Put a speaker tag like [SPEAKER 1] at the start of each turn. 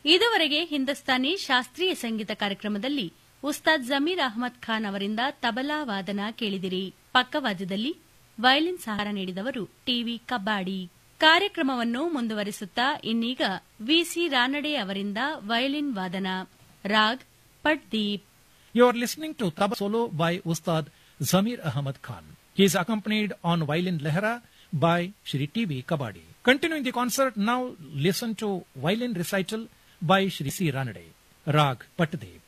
[SPEAKER 1] ಇದುವರೆಗೆ ಹಿಂದೂಸ್ತಾನಿ ಶಾಸ್ತ್ರೀಯ ಸಂಗೀತ ಕಾರ್ಯಕ್ರಮದಲ್ಲಿ ಉಸ್ತಾದ್ ಜಮೀರ್ ಅಹಮದ್ ಖಾನ್ ಅವರಿಂದ ತಬಲಾ ವಾದನ ಕೇಳಿದಿರಿ ಪಕ್ಕವಾದ್ಯದಲ್ಲಿ ವಯಲಿನ್ ಸಹಾರ ನೀಡಿದವರು ಟಿವಿ ಕಬ್ಬಾಡಿ ಕಾರ್ಯಕ್ರಮವನ್ನು ಮುಂದುವರಿಸುತ್ತಾ ಇನ್ನೀಗ ವಿಸಿ ರಾನಡೆ ಅವರಿಂದ ವಯಲಿನ್ ವಾದನ raag ಪಟ್ದೀಪ್
[SPEAKER 2] You are listening to Taba Solo by Ustad Zamir Ahmad Khan. He is accompanied on violin Lehra by Shri T.V. Kabadi. Continuing the concert, now listen to violin recital by Shri C. Ranade. Rag Patdev.